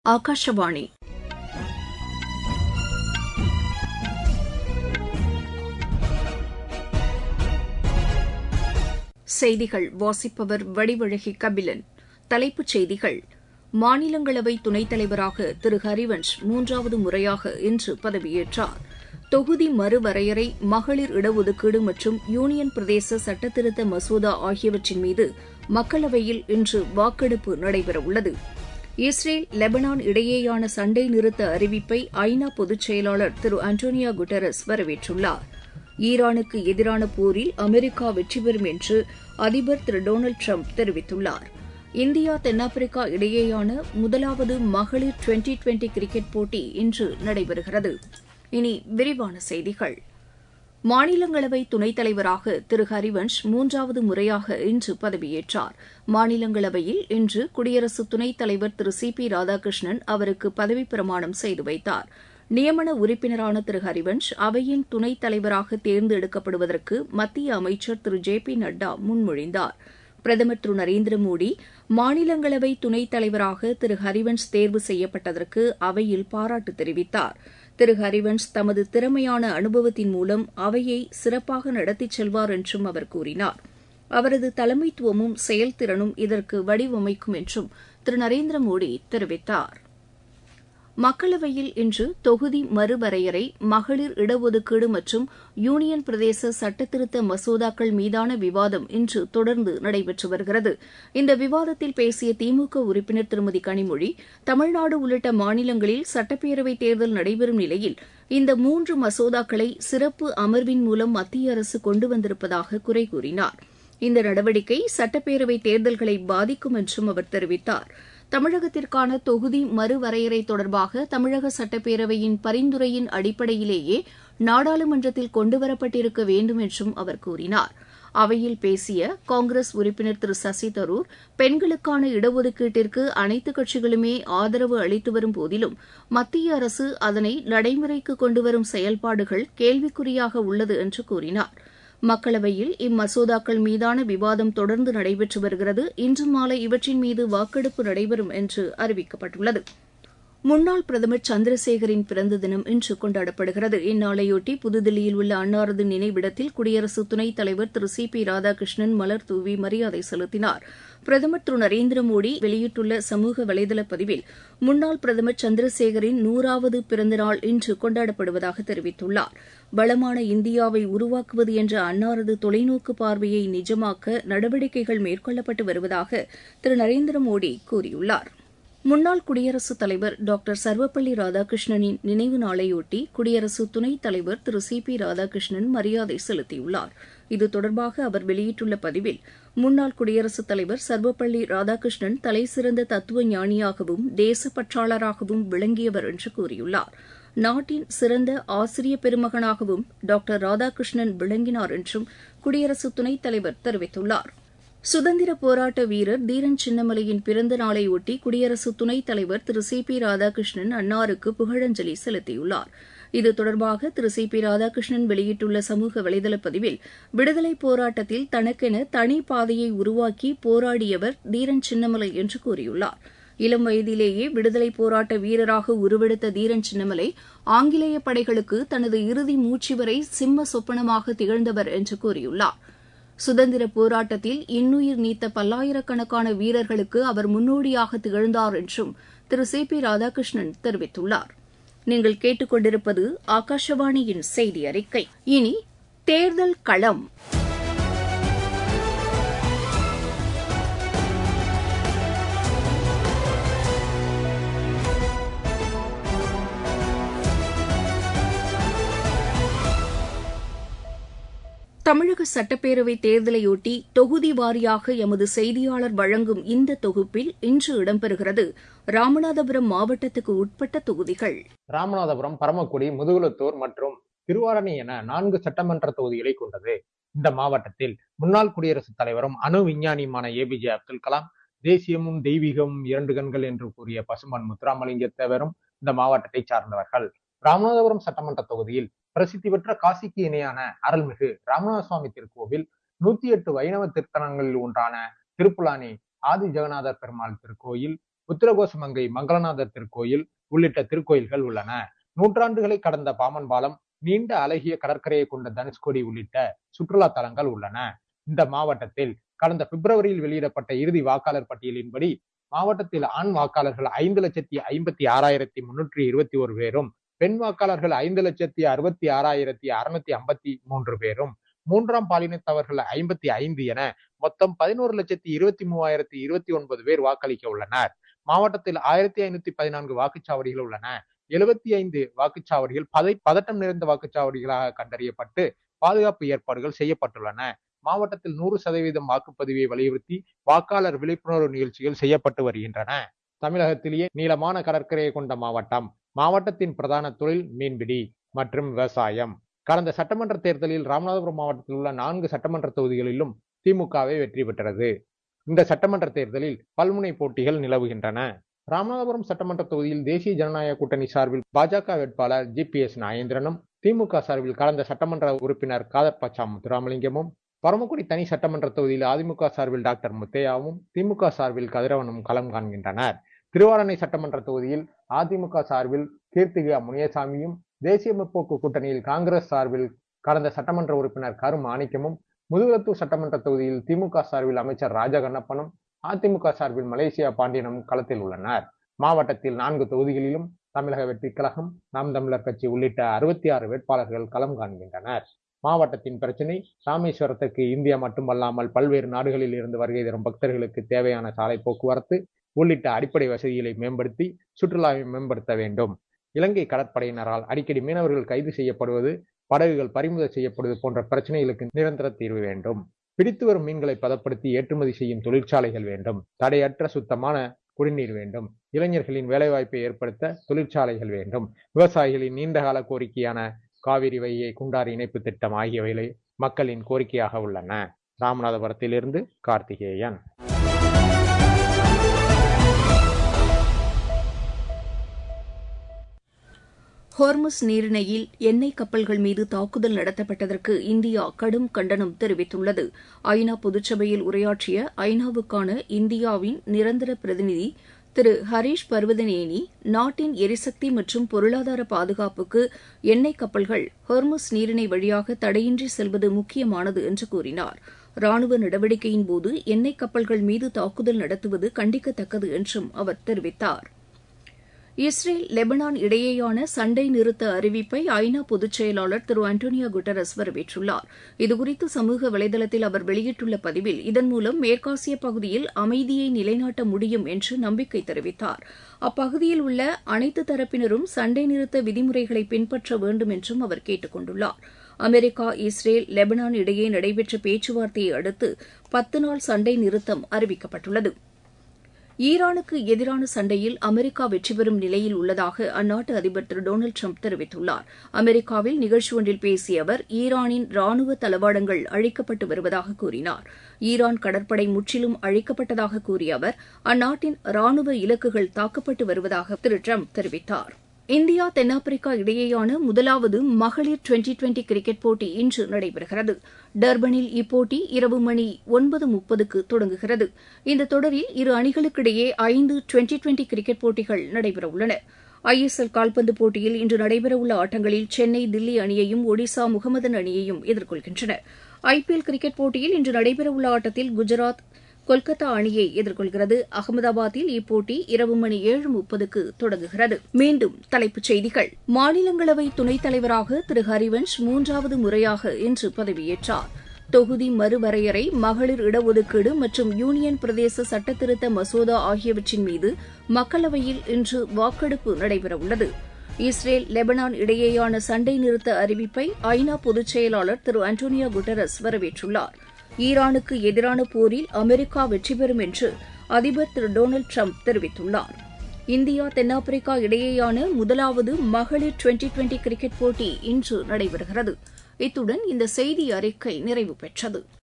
ஆகாஷவாணி செய்திகள் வாசிப்பவர் வடிவழகி கபிலன் தலைப்புச் செய்திகள் மாநிலங்களவை துணைத் தலைவராக திரு ஹரிவன்ஷ் மூன்றாவது முறையாக இன்று பதவியேற்றார் தொகுதி மறுவரையறை மகளிர் இடஒதுக்கீடு மற்றும் யூனியன் பிரதேச சட்டத்திருத்த மசோதா ஆகியவற்றின் மீது மக்களவையில் இன்று வாக்கெடுப்பு நடைபெறவுள்ளது இஸ்ரேல் லெபனான் இடையேயான சண்டை நிறுத்த அறிவிப்பை ஐநா பொதுச் செயலாளர் திரு அண்டோனியோ குட்டரஸ் வரவேற்றுள்ளார் ஈரானுக்கு எதிரான போரில் அமெரிக்கா வெற்றி பெறும் என்று அதிபர் திரு டொனால்டு ட்ரம்ப் தெரிவித்துள்ளார் இந்தியா தென்னாப்பிரிக்கா இடையேயான முதலாவது மகளிர் டுவெண்டி டுவெண்டி கிரிக்கெட் போட்டி இன்று நடைபெறுகிறது இனி விரிவான செய்திகள் மாநிலங்களவை துணைத் தலைவராக திரு ஹரிவன்ஷ் மூன்றாவது முறையாக இன்று பதவியேற்றார் மாநிலங்களவையில் இன்று குடியரசு துணைத் தலைவர் திரு சி பி ராதாகிருஷ்ணன் அவருக்கு பதவிப் பிரமாணம் செய்து வைத்தார் நியமன உறுப்பினரான திரு ஹரிவன்ஷ் அவையின் துணைத் தலைவராக தேர்ந்தெடுக்கப்படுவதற்கு மத்திய அமைச்சர் திரு ஜே பி நட்டா முன்மொழிந்தார் பிரதமர் திரு நரேந்திர மோடி மாநிலங்களவை துணைத் தலைவராக திரு ஹரிவன்ஷ் தேர்வு செய்யப்பட்டதற்கு அவையில் பாராட்டு தெரிவித்தார் திரு ஹரிவன்ஷ் தமது திறமையான அனுபவத்தின் மூலம் அவையை சிறப்பாக நடத்திச் செல்வார் என்றும் அவர் கூறினார் அவரது தலைமைத்துவமும் செயல்திறனும் இதற்கு வடிவமைக்கும் என்றும் திரு நரேந்திர மோடி தெரிவித்தார் மக்களவையில் இன்று தொகுதி மறுவரையறை மகளிர் இடஒதுக்கீடு மற்றும் யூனியன் பிரதேச சட்டத்திருத்த மசோதாக்கள் மீதான விவாதம் இன்று தொடர்ந்து நடைபெற்று வருகிறது இந்த விவாதத்தில் பேசிய திமுக உறுப்பினர் திருமதி கனிமொழி தமிழ்நாடு உள்ளிட்ட மாநிலங்களில் சட்டப்பேரவைத் தேர்தல் நடைபெறும் நிலையில் இந்த மூன்று மசோதாக்களை சிறப்பு அமர்வின் மூலம் மத்திய அரசு கொண்டு வந்திருப்பதாக குறை கூறினார் இந்த நடவடிக்கை சட்டப்பேரவைத் தேர்தல்களை பாதிக்கும் என்றும் அவர் தெரிவித்தார் தமிழகத்திற்கான தொகுதி மறுவரையறை தொடர்பாக தமிழக சட்டப்பேரவையின் பரிந்துரையின் அடிப்படையிலேயே நாடாளுமன்றத்தில் கொண்டுவரப்பட்டிருக்க வேண்டும் என்றும் அவர் கூறினார் அவையில் பேசிய காங்கிரஸ் உறுப்பினர் திரு சசி தரூர் பெண்களுக்கான இடஒதுக்கீட்டிற்கு அனைத்துக் கட்சிகளுமே ஆதரவு அளித்து வரும் போதிலும் மத்திய அரசு அதனை நடைமுறைக்கு கொண்டுவரும் செயல்பாடுகள் கேள்விக்குறியாக உள்ளது என்று கூறினார் மக்களவையில் இம்மசோதாக்கள் மீதான விவாதம் தொடர்ந்து நடைபெற்று வருகிறது இன்று மாலை இவற்றின் மீது வாக்கெடுப்பு நடைபெறும் என்று அறிவிக்கப்பட்டுள்ளது முன்னாள் பிரதமர் சந்திரசேகரின் பிறந்த தினம் இன்று கொண்டாடப்படுகிறது இந்நாளையொட்டி புதுதில்லியில் உள்ள அன்னாரது நினைவிடத்தில் குடியரசு துணைத் தலைவர் திரு சி பி ராதாகிருஷ்ணன் மலர் தூவி மரியாதை செலுத்தினார் பிரதமர் திரு நரேந்திர மோடி வெளியிட்டுள்ள சமூக வலைதள பதிவில் முன்னாள் பிரதமர் சந்திரசேகரின் நூறாவது பிறந்தநாள் இன்று கொண்டாடப்படுவதாக தெரிவித்துள்ளார் வளமான இந்தியாவை உருவாக்குவது என்ற அன்னாரது தொலைநோக்கு பார்வையை நிஜமாக்க நடவடிக்கைகள் மேற்கொள்ளப்பட்டு வருவதாக திரு நரேந்திர மோடி கூறியுள்ளார் முன்னாள் குடியரசுத் தலைவர் டாக்டர் சர்வப்பள்ளி ராதாகிருஷ்ணனின் நினைவு நாளையொட்டி குடியரசு துணைத் தலைவர் திரு சி பி ராதாகிருஷ்ணன் மரியாதை செலுத்தியுள்ளார் இது தொடர்பாக அவர் வெளியிட்டுள்ள பதிவில் முன்னாள் குடியரசுத் தலைவர் சர்வப்பள்ளி ராதாகிருஷ்ணன் தலைசிறந்த தத்துவ ஞானியாகவும் தேசப்பற்றாளராகவும் விளங்கியவர் என்று கூறியுள்ளார் நாட்டின் சிறந்த ஆசிரிய பெருமகனாகவும் டாக்டர் ராதாகிருஷ்ணன் விளங்கினார் என்றும் குடியரசு துணைத் தலைவர் தெரிவித்துள்ளார் சுதந்திர போராட்ட வீரர் தீரன் சின்னமலையின் பிறந்த நாளையொட்டி குடியரசு துணைத் தலைவர் திரு சி பி ராதாகிருஷ்ணன் அன்னாருக்கு புகழஞ்சலி செலுத்தியுள்ளார் இது தொடர்பாக திரு சி பி ராதாகிருஷ்ணன் வெளியிட்டுள்ள சமூக வலைதள பதிவில் விடுதலைப் போராட்டத்தில் தனக்கென தனி பாதையை உருவாக்கி போராடியவர் தீரன் சின்னமலை என்று கூறியுள்ளார் இளம் வயதிலேயே விடுதலைப் போராட்ட வீரராக உருவெடுத்த தீரன் சின்னமலை ஆங்கிலேய படைகளுக்கு தனது இறுதி மூச்சு வரை சிம்ம சொப்பனமாக திகழ்ந்தவர் என்று கூறியுள்ளார் சுதந்திர போராட்டத்தில் இன்னுயிர் நீத்த பல்லாயிரக்கணக்கான வீரர்களுக்கு அவர் முன்னோடியாக திகழ்ந்தார் என்றும் திரு சி பி ராதாகிருஷ்ணன் தெரிவித்துள்ளார் நீங்கள் கேட்டுக்கொண்டிருப்பது ஆகாஷவாணியின் செய்தி அறிக்கை இனி தேர்தல் களம் தமிழக சட்டப்பேரவை தேர்தலையொட்டி தொகுதி வாரியாக எமது செய்தியாளர் வழங்கும் இந்த தொகுப்பில் இன்று இடம்பெறுகிறது ராமநாதபுரம் மாவட்டத்துக்கு உட்பட்ட தொகுதிகள் ராமநாதபுரம் பரமக்குடி முதுகுலத்தூர் மற்றும் திருவாரணி என நான்கு சட்டமன்ற தொகுதிகளை கொண்டது இந்த மாவட்டத்தில் முன்னாள் குடியரசுத் தலைவரும் அணு விஞ்ஞானியுமான ஏபிஜே அப்துல் கலாம் தேசியமும் தெய்வீகமும் இரண்டு கண்கள் என்று கூறிய பசுமன் முத்துராமலிங்க தேவரும் இந்த மாவட்டத்தை சார்ந்தவர்கள் ராமநாதபுரம் சட்டமன்ற தொகுதியில் பிரசித்தி பெற்ற காசிக்கு இணையான அருள்மிகு ராமநாத சுவாமி திருக்கோவில் நூத்தி எட்டு வைணவ திருத்தலங்களில் ஒன்றான திருப்புலானி ஆதி ஜெகநாதர் பெருமாள் திருக்கோயில் உத்தரகோசமங்கை மங்களநாதர் திருக்கோயில் உள்ளிட்ட திருக்கோயில்கள் உள்ளன நூற்றாண்டுகளை கடந்த பாமன் பாலம் நீண்ட அழகிய கடற்கரையை கொண்ட தனுஷ்கோடி உள்ளிட்ட சுற்றுலா தலங்கள் உள்ளன இந்த மாவட்டத்தில் கடந்த பிப்ரவரியில் வெளியிடப்பட்ட இறுதி வாக்காளர் பட்டியலின்படி மாவட்டத்தில் ஆண் வாக்காளர்கள் ஐந்து லட்சத்தி ஐம்பத்தி ஆறாயிரத்தி முன்னூற்றி இருபத்தி ஒரு பேரும் பெண் வாக்காளர்கள் ஐந்து லட்சத்தி அறுபத்தி ஆறாயிரத்தி அறுநூத்தி ஐம்பத்தி மூன்று பேரும் மூன்றாம் பாலினத்தவர்கள் ஐம்பத்தி ஐந்து என மொத்தம் பதினோரு லட்சத்தி இருபத்தி மூவாயிரத்தி இருபத்தி ஒன்பது பேர் வாக்களிக்க உள்ளனர் மாவட்டத்தில் ஆயிரத்தி ஐநூத்தி பதினான்கு வாக்குச்சாவடிகள் உள்ளன எழுபத்தி ஐந்து வாக்குச்சாவடிகள் பதை பதட்டம் நிறைந்த வாக்குச்சாவடிகளாக கண்டறியப்பட்டு பாதுகாப்பு ஏற்பாடுகள் செய்யப்பட்டுள்ளன மாவட்டத்தில் நூறு சதவீதம் வாக்குப்பதிவை வலியுறுத்தி வாக்காளர் விழிப்புணர்வு நிகழ்ச்சிகள் செய்யப்பட்டு வருகின்றன தமிழகத்திலேயே நீளமான கடற்கரையை கொண்ட மாவட்டம் மாவட்டத்தின் பிரதான தொழில் மீன்பிடி மற்றும் விவசாயம் கடந்த சட்டமன்ற தேர்தலில் ராமநாதபுரம் மாவட்டத்தில் உள்ள நான்கு சட்டமன்ற தொகுதிகளிலும் திமுகவே வெற்றி பெற்றது இந்த சட்டமன்ற தேர்தலில் பல்முனை போட்டிகள் நிலவுகின்றன ராமநாதபுரம் சட்டமன்ற தொகுதியில் தேசிய ஜனநாயக கூட்டணி சார்பில் பாஜக வேட்பாளர் ஜி பி எஸ் நாகேந்திரனும் திமுக சார்பில் கடந்த சட்டமன்ற உறுப்பினர் காதர் பச்சா முத்துராமலிங்கமும் பரமக்குடி தனி சட்டமன்ற தொகுதியில் அதிமுக சார்பில் டாக்டர் முத்தையாவும் திமுக சார்பில் கதிரவனும் களம் காண்கின்றனர் திருவாரணை சட்டமன்ற தொகுதியில் அதிமுக சார்பில் கீர்த்திகா முனியசாமியும் தேசிய முற்போக்கு கூட்டணியில் காங்கிரஸ் சார்பில் கடந்த சட்டமன்ற உறுப்பினர் கரு மாணிக்கமும் முதுகுளத்தூர் சட்டமன்ற தொகுதியில் திமுக சார்பில் அமைச்சர் ராஜகண்ணப்பனும் அதிமுக சார்பில் மலேசியா பாண்டியனும் களத்தில் உள்ளனர் மாவட்டத்தில் நான்கு தொகுதிகளிலும் தமிழக வெற்றிக் கழகம் நாம் தமிழர் கட்சி உள்ளிட்ட அறுபத்தி ஆறு வேட்பாளர்கள் களம் காண்கின்றனர் மாவட்டத்தின் பிரச்சினை ராமேஸ்வரத்துக்கு இந்தியா மட்டுமல்லாமல் பல்வேறு நாடுகளில் இருந்து வருகை தரும் பக்தர்களுக்கு தேவையான சாலை போக்குவரத்து உள்ளிட்ட அடிப்படை வசதிகளை மேம்படுத்தி சுற்றுலாவை மேம்படுத்த வேண்டும் இலங்கை கடற்படையினரால் அடிக்கடி மீனவர்கள் கைது செய்யப்படுவது படகுகள் பறிமுதல் செய்யப்படுவது போன்ற பிரச்சனைகளுக்கு நிரந்தர தீர்வு வேண்டும் பிடித்து வரும் மீன்களை பதப்படுத்தி ஏற்றுமதி செய்யும் தொழிற்சாலைகள் வேண்டும் தடையற்ற சுத்தமான குடிநீர் வேண்டும் இளைஞர்களின் வேலைவாய்ப்பை ஏற்படுத்த தொழிற்சாலைகள் வேண்டும் விவசாயிகளின் நீண்டகால கோரிக்கையான காவிரி வைகை குண்டாறு இணைப்பு திட்டம் ஆகியவைகளை மக்களின் கோரிக்கையாக உள்ளன ராமநாதபுரத்திலிருந்து கார்த்திகேயன் ஹோர்முஸ் நீரிணையில் எண்ணெய் கப்பல்கள் மீது தாக்குதல் நடத்தப்பட்டதற்கு இந்தியா கடும் கண்டனம் தெரிவித்துள்ளது ஐநா பொதுச்சபையில் உரையாற்றிய ஐநாவுக்கான இந்தியாவின் நிரந்தர பிரதிநிதி திரு ஹரீஷ் பர்வதனேனி நாட்டின் எரிசக்தி மற்றும் பொருளாதார பாதுகாப்புக்கு எண்ணெய் கப்பல்கள் ஹொர்முஸ் நீரிணை வழியாக தடையின்றி செல்வது முக்கியமானது என்று கூறினார் ராணுவ நடவடிக்கையின்போது எண்ணெய் கப்பல்கள் மீது தாக்குதல் நடத்துவது கண்டிக்கத்தக்கது என்றும் அவர் தெரிவித்தார் இஸ்ரேல் லெபனான் இடையேயான சண்டை நிறுத்த அறிவிப்பை ஐநா பொதுச் செயலாளர் திரு அண்டோனியோ குட்டரஸ் வரவேற்றுள்ளார் இதுகுறித்து சமூக வலைதளத்தில் அவர் வெளியிட்டுள்ள பதிவில் இதன் மூலம் மேற்காசிய பகுதியில் அமைதியை நிலைநாட்ட முடியும் என்று நம்பிக்கை தெரிவித்தார் அப்பகுதியில் உள்ள அனைத்து தரப்பினரும் சண்டை நிறுத்த விதிமுறைகளை பின்பற்ற வேண்டும் என்றும் அவர் கேட்டுக் கொண்டுள்ளார் அமெரிக்கா இஸ்ரேல் லெபனான் இடையே நடைபெற்ற பேச்சுவார்த்தையை அடுத்து பத்து நாள் சண்டை நிறுத்தம் அறிவிக்கப்பட்டுள்ளது ஈரானுக்கு எதிரான சண்டையில் அமெரிக்கா வெற்றி பெறும் நிலையில் உள்ளதாக அந்நாட்டு அதிபர் திரு டொனால்டு ட்ரம்ப் தெரிவித்துள்ளார் அமெரிக்காவில் நிகழ்ச்சி ஒன்றில் பேசிய அவர் ஈரானின் ராணுவ தளவாடங்கள் அழிக்கப்பட்டு வருவதாக கூறினார் ஈரான் கடற்படை முற்றிலும் அழிக்கப்பட்டதாக கூறிய அவர் அந்நாட்டின் ராணுவ இலக்குகள் தாக்கப்பட்டு வருவதாக திரு ட்ரம்ப் தெரிவித்தார் இந்தியா தென்னாப்பிரிக்கா இடையேயான முதலாவது மகளிர் டுவெண்டி டுவெண்டி கிரிக்கெட் போட்டி இன்று நடைபெறுகிறது டர்பனில் இப்போட்டி இரவு மணி ஒன்பது முப்பதுக்கு தொடங்குகிறது இந்த தொடரில் இரு அணிகளுக்கிடையே ஐந்து டுவெண்டி டுவெண்டி கிரிக்கெட் போட்டிகள் நடைபெறவுள்ளன ஐஎஸ்எல் கால்பந்து போட்டியில் இன்று நடைபெறவுள்ள ஆட்டங்களில் சென்னை தில்லி அணியையும் ஒடிசா முகமதன் அணியையும் எதிர்கொள்கின்றன ஐபிஎல் கிரிக்கெட் போட்டியில் இன்று நடைபெறவுள்ள ஆட்டத்தில் குஜராத் கொல்கத்தா அணியை எதிர்கொள்கிறது அகமதாபாத்தில் இப்போட்டி இரவு மணி ஏழு முப்பதுக்கு தொடங்குகிறது மீண்டும் தலைப்புச் செய்திகள் மாநிலங்களவை துணைத் தலைவராக திரு ஹரிவன்ஷ் மூன்றாவது முறையாக இன்று பதவியேற்றார் தொகுதி மறுவரையறை மகளிர் இடஒதுக்கீடு மற்றும் யூனியன் பிரதேச சட்டத்திருத்த மசோதா ஆகியவற்றின் மீது மக்களவையில் இன்று வாக்கெடுப்பு நடைபெறவுள்ளது இஸ்ரேல் லெபனான் இடையேயான சண்டை நிறுத்த அறிவிப்பை ஐநா பொதுச் செயலாளர் திரு அண்டோனியோ குட்டரஸ் வரவேற்றுள்ளார் ஈரானுக்கு எதிரான போரில் அமெரிக்கா வெற்றி பெறும் என்று அதிபர் திரு டொனால்டு ட்ரம்ப் தெரிவித்துள்ளார் இந்தியா தென்னாப்பிரிக்கா இடையேயான முதலாவது மகளிர் டுவெண்டி டுவெண்டி கிரிக்கெட் போட்டி இன்று நடைபெறுகிறது இத்துடன் இந்த செய்தி அறிக்கை நிறைவு பெற்றது